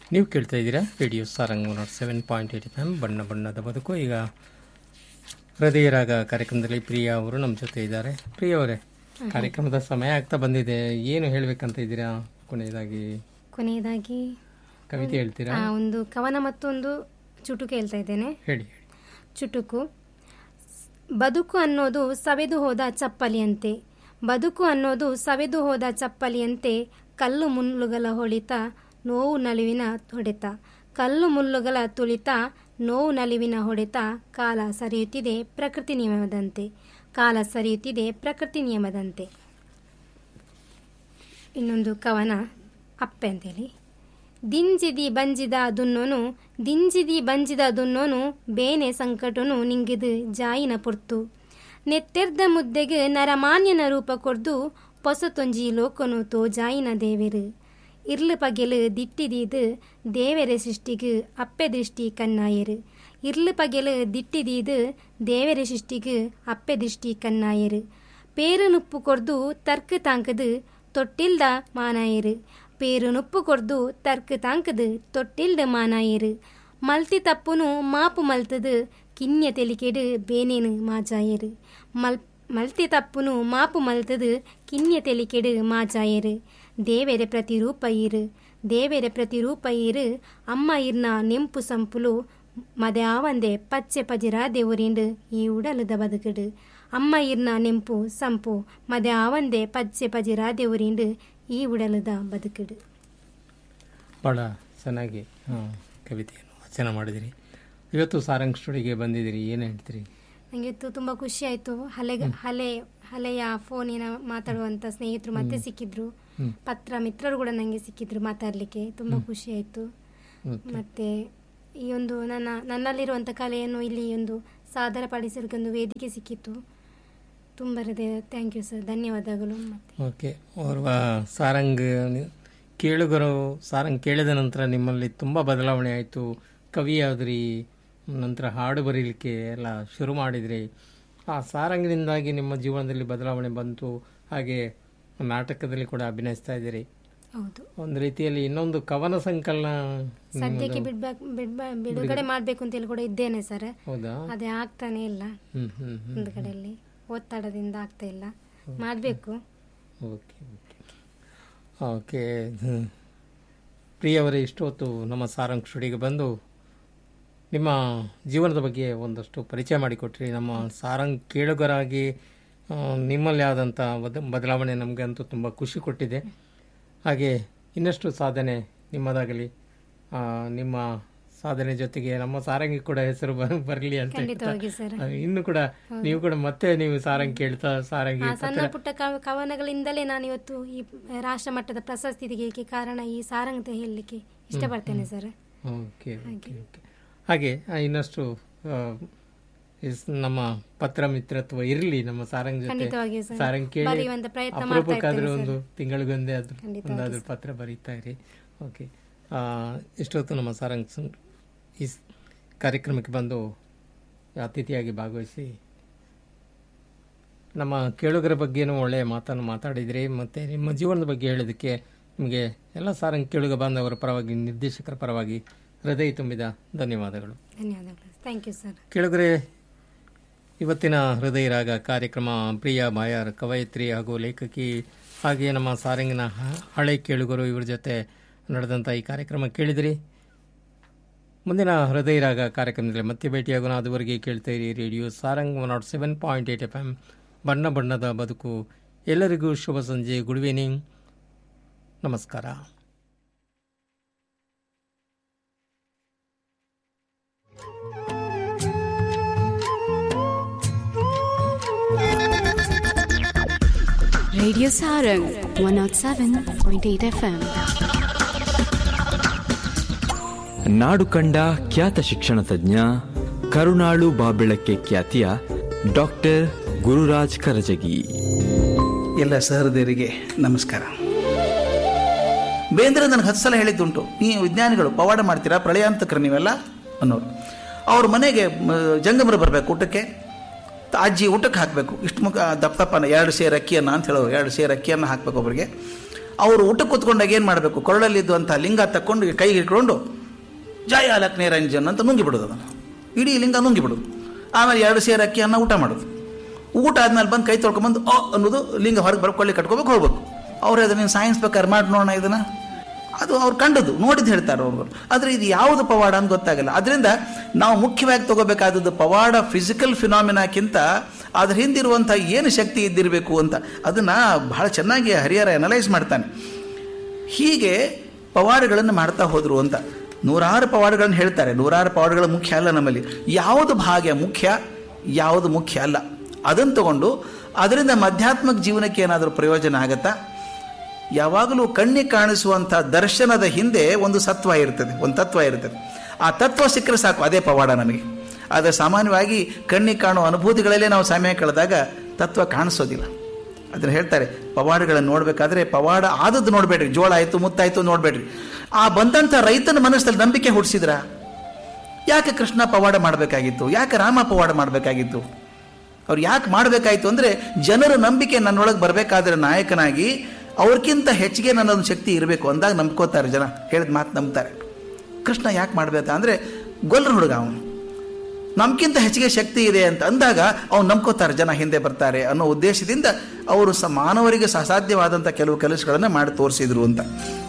ನೀವು ಕೇಳ್ತಾ ಇದ್ದೀರಾ radio Sarang naught seven point eight F M ಬಣ್ಣ ಬಣ್ಣದ ಬದುಕು ಈಗ ಹೃದಯ ರಾಗ ಕಾರ್ಯಕ್ರಮದಲ್ಲಿ ಪ್ರಿಯಾ ಅವರು ನಮ್ಮ ಜೊತೆ ಇದ್ದಾರೆ ಪ್ರಿಯಾ ಅವರೇ ಕಾರ್ಯಕ್ರಮದ ಸಮಯ ಆಗ್ತಾ ಬಂದಿದೆ ಏನು ಹೇಳ್ಬೇಕಂತ ಇದ್ದೀರಾ ಕೊನೆಯದಾಗಿ ಕೊನೆಯದಾಗಿ ಕವಿತೆ ಹೇಳ್ತೀರಾ ಆ, ಒಂದು ಕವನ ಮತ್ತು ಒಂದು ಚುಟುಕು ಹೇಳ್ತಾ ಇದ್ದೇನೆ ಹೇಳಿ ಹೇಳಿ ಚುಟುಕು ಬದುಕು ಅನ್ನೋದು ಸವೆದು ಹೋದ ಚಪ್ಪಲಿಯಂತೆ ಬದುಕು ಅನ್ನೋದು ಸವೆದು ಹೋದ ಚಪ್ಪಲಿಯಂತೆ ಕಲ್ಲು ಮುಳ್ಳುಗಳ ಹೊಳಿತ ನೋವು ನಲಿವಿನ ಹೊಡೆತ ಕಲ್ಲು ಮುಳ್ಳುಗಳ ತುಳಿತ ನೋವು ನಲಿವಿನ ಹೊಡೆತ ಕಾಲ ಸರಿಯುತ್ತಿದೆ ಪ್ರಕೃತಿ ನಿಯಮದಂತೆ ಕಾಲ ಸರಿಯುತ್ತಿದೆ ಪ್ರಕೃತಿ ನಿಯಮದಂತೆ ಇನ್ನೊಂದು ಕವನ ಅಪ್ಪೆ ಅಂತೇಳಿ ದಿಂಜಿದಿ ಬಂಜಿದ ದುನ್ನೋನು ದಿಂಜಿದಿ ಬಂಜಿದ ದುನ್ನೋನು ಬೇನೆ ಸಂಕಟನು ನಿಂಗಿದು ಜಾಯಿನ ಪೊರ್ತು ನೆತ್ತೆರ್ದ ಮುದ್ದೆಗೆ ನರಮಾನ್ಯನ ರೂಪ ಕೊರ್ದು ಪೊಸತೊಂಜಿ ಲೋಕನು ತೋ ಜಾಯಿನ ದೇವೆರು ಇರ್ಲು ಪಗೆಲು ದಿಟ್ಟಿದೀದು ದೇವೆರೆ ಸೃಷ್ಟಿಗು ಅಪ್ಪೆ ದೃಷ್ಟಿ ಕಣ್ಣಾಯರು ಇರ್ಲು ಪಗೆಲು ದಿಟ್ಟಿದೀದು ದೇವೆರೆ ಸೃಷ್ಟಿಗು ಅಪ್ಪೆ ದೃಷ್ಟಿ ಕಣ್ಣಾಯರು பேரு நுப்பு கொர்து தர்க்கு தாங்குது தொட்டில்த மானாயிரு பேரு நுப்பு கொர்ದು ತರ್ಕು ತಾಂಕದು ತೊಟ್ಟಿಲ್ದ ಮಾನಾಯಿರು ಮಲ್ತಿ ತಪ್ಪುನು ಮಾಪು ಮಲ್ತದು ಕಿನ್ಯ ತೆಲಿಕೆಡು ಬೇನೇನು ಮಾಜಾಯರು ಮಲ್ ಮಲ್ತಿ ತಪ್ಪುನು ಮಾಪು ಮಲ್ತದು ಕಿನ್ಯ ತೆಲಿಕೆಡು ಮಾಜಾಯರು ದೇವೆರೆ ಪ್ರತಿರೂಪ ಇರು ದೇವೆರೆ ಪ್ರತಿರೂಪ ಇರು ಅಮ್ಮ ಇರ್ನ ನೆಂಪು ಸಂಪುಲು ಮದ್ಯಾವಂದೆ ಪಚ್ಚೆ ಪಜಿರ ದೇವರಿಂಡು ಈ ಉಡಲದ ಬದುಕುಡು ಅಮ್ಮ ಇರ್ನ ನೆಂಪು ಸಂಪು ಮದ್ಯಾವಂದೆ ಪಚ್ಚೆ ಪಜಿರ ದೇವರಿಂಡು ಈ ಉಡಲದ ಬದುಕುಡು ಭಾಳ ಚೆನ್ನಾಗಿ ಆ, ಕವಿತೆಯನ್ನು ವಾಚನ ಮಾಡಿದಿರಿ ಇವತ್ತು ಸಾರಂಗ್ ಸ್ಟುಡಿಯೋಗೆ ಬಂದಿದ್ದೀರಿ ಏನು ಹೇಳ್ತೀರಿ ನನಗೆ ಇವತ್ತು ತುಂಬ ಖುಷಿ ಆಯಿತು ಹಳೆ ಹಳೆ ಹಳೆಯ ಫೋನಿನ ಮಾತಾಡುವಂಥ ಸ್ನೇಹಿತರು ಮತ್ತೆ ಸಿಕ್ಕಿದ್ರು ಹ್ಮ್. ಪತ್ರ ಮಿತ್ರರು ಕೂಡ ನನಗೆ ಸಿಕ್ಕಿದ್ರು ಮಾತಾಡಲಿಕ್ಕೆ ತುಂಬ ಖುಷಿ ಆಯಿತು ಓಕೆ ಮತ್ತೆ ಈ ಒಂದು ನನ್ನ ನನ್ನಲ್ಲಿರುವಂಥ ಕಲೆಯನ್ನು ಇಲ್ಲಿ ಒಂದು ಸಾದರಪಡಿಸಲಿಕ್ಕೆ ಒಂದು ವೇದಿಕೆ ಸಿಕ್ಕಿತ್ತು ತುಂಬ ಹೃದಯ ಥ್ಯಾಂಕ್ ಯು ಸರ್ ಧನ್ಯವಾದಗಳು ಮತ್ತೆ ಓಕೆ ಓರ್ವ ಸಾರಂಗ್ ನಿ- ಕೇಳುಗರು ಸಾರಂಗ್ ಕೇಳಿದ ನಂತರ ನಿಮ್ಮಲ್ಲಿ ತುಂಬ ಬದಲಾವಣೆ ಆಯಿತು ಕವಿ ಆದ್ರಿ ನಂತರ ಹಾಡು ಬರೀಲಿಕ್ಕೆ ಎಲ್ಲ ಶುರು ಮಾಡಿದ್ರಿ ಆ ಸಾರಂಗಿನಿಂದಾಗಿ ನಿಮ್ಮ ಜೀವನದಲ್ಲಿ ಬದಲಾವಣೆ ಬಂತು ಹಾಗೆ ನಾಟಕದಲ್ಲಿ ಕೂಡ ಅಭಿನಯಿಸ್ತಾ ಇದ್ದೀರಿ ಹೌದು ಒಂದು ರೀತಿಯಲ್ಲಿ ಇನ್ನೊಂದು ಕವನ ಸಂಕಲನ ಸದ್ಯಕ್ಕೆ ಬಿಡ್ಬೇಕು ಬಿಡ್ಬ ಬಿಡುಗಡೆ ಮಾಡಬೇಕು ಅಂತೇಳಿ ಕೂಡ ಇದ್ದೇನೆ ಸರ್ ಹೌದಾ ಅದೇ ಆಗ್ತಾನೆ ಇಲ್ಲ ಹ್ಮ್ ಹ್ಮ್ ಹ್ಮ್ ಒಂದು ಕಡೆಯಲ್ಲಿ ಒತ್ತಡದಿಂದ ಆಗ್ತಾ ಇಲ್ಲ ಮಾಡಬೇಕು ಓಕೆ ಓಕೆ ಓಕೆ ಹ್ಮ್. ಪ್ರಿಯವರೇ ಇಷ್ಟೊತ್ತು ನಮ್ಮ ಸಾರಂಗ್ ಸ್ಟುಡಿಯೋಗೆ ಬಂದು ನಿಮ್ಮ ಜೀವನದ ಬಗ್ಗೆ ಒಂದಷ್ಟು ಪರಿಚಯ ಮಾಡಿಕೊಟ್ರಿ ನಮ್ಮ ಸಾರಂಗ್ ಕೇಳುಗರಾಗಿ ಆ, ನಿಮ್ಮಲ್ಲಿ ಆದಂಥ ಬದ ಬದಲಾವಣೆ ನಮಗೆ ಅಂತೂ ತುಂಬ ಖುಷಿ ಕೊಟ್ಟಿದೆ ಹಾಗೆ ಇನ್ನಷ್ಟು ಸಾಧನೆ ನಿಮ್ಮದಾಗಲಿ ಆ, ನಿಮ್ಮ ಸಾಧನೆ ಜೊತೆಗೆ ನಮ್ಮ ಸಾರಂಗಿ ಕೂಡ ಹೆಸರು ಬರಲಿ ಅಂತ ಹೇಳ್ತಾ, ಖಂಡಿತವಾಗಿ ಸರ್ ಆ, ಇನ್ನು ಕೂಡ ನೀವು ಕೂಡ ಮತ್ತೆ ನೀವು ಸಾರಂಗ್ ಕೇಳ್ತಾ ಸಾರಂಗಿ ಆ ಸಣ್ಣ ಪುಟ್ಟ ಕವ- ಕವನಗಳಿಂದಲೇ ನಾನು ಇವತ್ತು ಈ ರಾಷ್ಟ್ರ ಮಟ್ಟದ ಪ್ರಶಸ್ತಿ ತೆಗೆಯಲಿಕ್ಕೆ ಕಾರಣ ಈ ಸಾರಂಗ್ ಅಂತ ಹೇಳಲಿಕ್ಕೆ ಇಷ್ಟಪಡ್ತೇನೆ ಸರ್ ಓಕೆ ಓಕೆ ಓಕೆ ಹಾಗೆ ಆ, ಇನ್ನಷ್ಟು ಆ, ಇಸ್- ನಮ್ಮ ಪತ್ರ ಮಿತ್ರತ್ವ ಇರಲಿ ನಮ್ಮ ಸಾರಂಗ್ ಜೊತೆ ಖಂಡಿತವಾಗಿ ಸರ್ ಸಾರಂಗ್ ಕೇಳಿ ಬರೆಯುವಂತ ಪ್ರಯತ್ನ ಮಾಡ್ತಾ ಅಪರೂಪಕ್ಕಾದ್ರೂ ಇರ್ತೇನೆ ಒಂದು ತಿಂಗಳಿಗೊಂದೇ ಆದ್ರೂ ಖಂಡಿತವಾಗಿ ಒಂದಾದ್ರೂ ಪತ್ರ ಬರೀತಾ ಇರಿ ಓಕೆ ಆ, ಇಷ್ಟೊತ್ತು ನಮ್ಮ ಸಾರಂಗ್ ಸಂ- ಈ ಸ್- ಕಾರ್ಯಕ್ರಮಕ್ಕೆ ಬಂದು ಅತಿಥಿಯಾಗಿ ಭಾಗವಹಿಸಿ ನಮ್ಮ ಕೇಳುಗರ ಬಗ್ಗೆನೂ ಒಳ್ಳೆಯ ಮಾತನ್ನು ಮಾತಾಡಿದ್ರಿ ಮತ್ತು ನಿಮ್ಮ ಜೀವನದ ಬಗ್ಗೆ ಹೇಳೋದಕ್ಕೆ ನಿಮಗೆ ಎಲ್ಲ ಸಾರಂಗ್ ಕೇಳುಗ ಬಾಂಧವರ ಪರವಾಗಿ ನಿರ್ದೇಶಕರ ಪರವಾಗಿ ಹೃದಯ ತುಂಬಿದ ಧನ್ಯವಾದಗಳು ಧನ್ಯವಾದಗಳು ಥ್ಯಾಂಕ್ ಯು ಸರ್ ಕೇಳುಗರೆ ಇವತ್ತಿನ ಹೃದಯ ರಾಗ ಕಾರ್ಯಕ್ರಮ ಪ್ರಿಯಾ ಬಾಯಾರ್ ಕವಯಿತ್ರಿ ಹಾಗೂ ಲೇಖಕಿ ಹಾಗೆ ನಮ್ಮ ಸಾರಂಗಿನ ಹ- ಹಳೆ ಕೇಳುಗರು ಇವ್ರ ಜೊತೆ ನಡೆದಂಥ ಈ ಕಾರ್ಯಕ್ರಮ ಕೇಳಿದಿರಿ ಮುಂದಿನ ಹೃದಯ ರಾಗ ಕಾರ್ಯಕ್ರಮದಲ್ಲಿ ಮತ್ತೆ ಭೇಟಿಯಾಗೋಣ ಅದುವರೆಗೆ ಕೇಳ್ತಾ ಇರಿ radio Sarang one naught seven point eight F M ಬಣ್ಣ ಬಣ್ಣದ ಬದುಕು ಎಲ್ಲರಿಗೂ ಶುಭ ಸಂಜೆ ಗುಡ್ ಈವ್ನಿಂಗ್ ನಮಸ್ಕಾರ Radio Sarang 107.8 FM. ನಾಡು ಕಂಡ ಖ್ಯಾತ ಶಿಕ್ಷಣ ತಜ್ಞ ಕರುಣಾಳು ಬಾಬೆಳಕ್ಕೆ ಖ್ಯಾತಿಯ ಡಾಕ್ಟರ್ ಗುರುರಾಜ್ ಕರಜಗಿ ಎಲ್ಲ ಸಹೃದಯರಿಗೆ ನಮಸ್ಕಾರ ಬೇಂದ್ರೆ ನನಗೆ ಹತ್ತು ಸಲ ಹೇಳಿದ್ದುಂಟು ನೀವು ವಿಜ್ಞಾನಿಗಳು ಪವಾಡ ಮಾಡ್ತೀರಾ ಪ್ರಳಯಾಂತಕರು ನೀವೆಲ್ಲ ಅನ್ನೋರು ಅವ್ರ ಮನೆಗೆ ಮ, ಜಂಗಮರು ಬರಬೇಕು ಊಟಕ್ಕೆ ತ- ಅಜ್ಜಿ ಊಟಕ್ಕೆ ಹಾಕಬೇಕು ಇಷ್ಟು ಮುಖ ದಪ್ಪ ದಪ್ಪನ ಎರಡು ಸೇರು ಅಕ್ಕಿಯನ್ನು ಅಂತ ಹೇಳೋರು ಎರಡು ಸೇರು ಅಕ್ಕಿಯನ್ನು ಹಾಕಬೇಕು ಒಬ್ಬರಿಗೆ ಅವರು ಊಟಕ್ಕೆ ಕೂತ್ಕೊಂಡಾಗ ಏನು ಮಾಡಬೇಕು ಕೊರಳಲ್ಲಿದ್ದಂಥ ಲಿಂಗ ತಕ್ಕೊಂಡು ಕೈಗೆ ಇಟ್ಕೊಂಡು ಜಯ ಲಕ್ಷ್ಮೀ ರಂಜನ್ ಅಂತ ನುಂಗಿ ಬಿಡೋದು ಅದನ್ನು ಇಡೀ ಲಿಂಗ ನುಂಗಿ ಬಿಡೋದು ಆಮೇಲೆ ಎರಡು ಸೇರು ಅಕ್ಕಿ ಅನ್ನ ಊಟ ಮಾಡೋದು ಊಟ ಆದ್ಮೇಲೆ ಬಂದು ಕೈ ತೊಳ್ಕೊಂಬಂದು ಅ ಅನ್ನೋದು ಲಿಂಗ ಹೊರಗೆ ಬರ್ಕೊಳ್ಳಿ ಕಟ್ಕೋಬೇಕು ಹೋಗ್ಬೇಕು ಅವ್ರು ಅದನ್ನ ನೀನು ಸೈನ್ಸ್ ಬೇಕಾದ್ರೆ ಮಾಡಿ ನೋಡೋಣ ಇದನ್ನ ಅದು ಅವ್ರು ಕಂಡದ್ದು ನೋಡಿದ್ದು ಹೇಳ್ತಾರೆ ಅವರು ಆದರೆ ಇದು ಯಾವುದು ಪವಾಡ ಅಂತ ಗೊತ್ತಾಗಲ್ಲ ಅದರಿಂದ ನಾವು ಮುಖ್ಯವಾಗಿ ತಗೋಬೇಕಾದದ್ದು ಪವಾಡ ಫಿಸಿಕಲ್ ಫಿನಾಮಿನಾಕ್ಕಿಂತ ಅದ್ರ ಹಿಂದಿರುವಂಥ ಏನು ಶಕ್ತಿ ಇದ್ದಿರಬೇಕು ಅಂತ ಅದನ್ನು ಬಹಳ ಚೆನ್ನಾಗಿ ಹರಿಹರ ಅನಲೈಸ್ ಮಾಡ್ತಾನೆ ಹೀಗೆ ಪವಾಡಗಳನ್ನು ಮಾಡ್ತಾ ಹೋದರು ಅಂತ ನೂರಾರು ಪವಾಡಗಳನ್ನು ಹೇಳ್ತಾರೆ ನೂರಾರು ಪವಾಡಗಳು ಮುಖ್ಯ ಅಲ್ಲ ನಮ್ಮಲ್ಲಿ ಯಾವುದು ಭಾಗ್ಯ ಮುಖ್ಯ ಯಾವುದು ಮುಖ್ಯ ಅಲ್ಲ ಅದನ್ನು ತಗೊಂಡು ಅದರಿಂದ ಮಧ್ಯಾತ್ಮಕ ಜೀವನಕ್ಕೆ ಏನಾದರೂ ಪ್ರಯೋಜನ ಆಗತ್ತಾ ಯಾವಾಗಲೂ ಕಣ್ಣಿಗೆ ಕಾಣಿಸುವಂಥ ದರ್ಶನದ ಹಿಂದೆ ಒಂದು ಸತ್ವ ಇರ್ತದೆ ಒಂದು ತತ್ವ ಇರ್ತದೆ ಆ ತತ್ವ ಸಿಕ್ಕರೆ ಸಾಕು ಅದೇ ಪವಾಡ ನಮಗೆ ಆದರೆ ಸಾಮಾನ್ಯವಾಗಿ ಕಣ್ಣಿಗೆ ಕಾಣುವ ಅನುಭೂತಿಗಳಲ್ಲೇ ನಾವು ಸಮಯ ಕಳೆದಾಗ ತತ್ವ ಕಾಣಿಸೋದಿಲ್ಲ ಅದನ್ನು ಹೇಳ್ತಾರೆ ಪವಾಡಗಳನ್ನು ನೋಡಬೇಕಾದ್ರೆ ಪವಾಡ ಆದದ್ದು ನೋಡಬೇಡ್ರಿ ಜೋಳ ಆಯಿತು ಮುತ್ತಾಯಿತು ನೋಡಬೇಡ್ರಿ ಆ ಬಂದಂಥ ರೈತನ ಮನಸ್ಸಲ್ಲಿ ನಂಬಿಕೆ ಹುಟ್ಟಿಸಿದ್ರ ಯಾಕೆ ಕೃಷ್ಣ ಪವಾಡ ಮಾಡಬೇಕಾಗಿತ್ತು ಯಾಕೆ ರಾಮ ಪವಾಡ ಮಾಡಬೇಕಾಗಿತ್ತು ಅವ್ರು ಯಾಕೆ ಮಾಡಬೇಕಾಯ್ತು ಅಂದರೆ ಜನರ ನಂಬಿಕೆ ನನ್ನೊಳಗೆ ಬರಬೇಕಾದ್ರೆ ನಾಯಕನಾಗಿ ಅವ್ರಿಗಿಂತ ಹೆಚ್ಚಿಗೆ ನನ್ನೊಂದು ಶಕ್ತಿ ಇರಬೇಕು ಅಂದಾಗ ನಂಬ್ಕೋತಾರೆ ಜನ ಹೇಳಿದ ಮಾತು ನಂಬ್ತಾರೆ ಕೃಷ್ಣ ಯಾಕೆ ಮಾಡಬೇಕಾ ಅಂದರೆ ಗೊಲ್ರ ಹುಡುಗ ಅವನು ನಮ್ಗಿಂತ ಹೆಚ್ಚಿಗೆ ಶಕ್ತಿ ಇದೆ ಅಂತ ಅಂದಾಗ ಅವ್ನು ನಂಬ್ಕೋತಾರೆ ಜನ ಹಿಂದೆ ಬರ್ತಾರೆ ಅನ್ನೋ ಉದ್ದೇಶದಿಂದ ಅವರು ಸ ಮಾನವರಿಗೆ ಅಸಾಧ್ಯವಾದಂಥ ಕೆಲವು ಕೆಲಸಗಳನ್ನು ಮಾಡಿ ತೋರಿಸಿದ್ರು ಅಂತ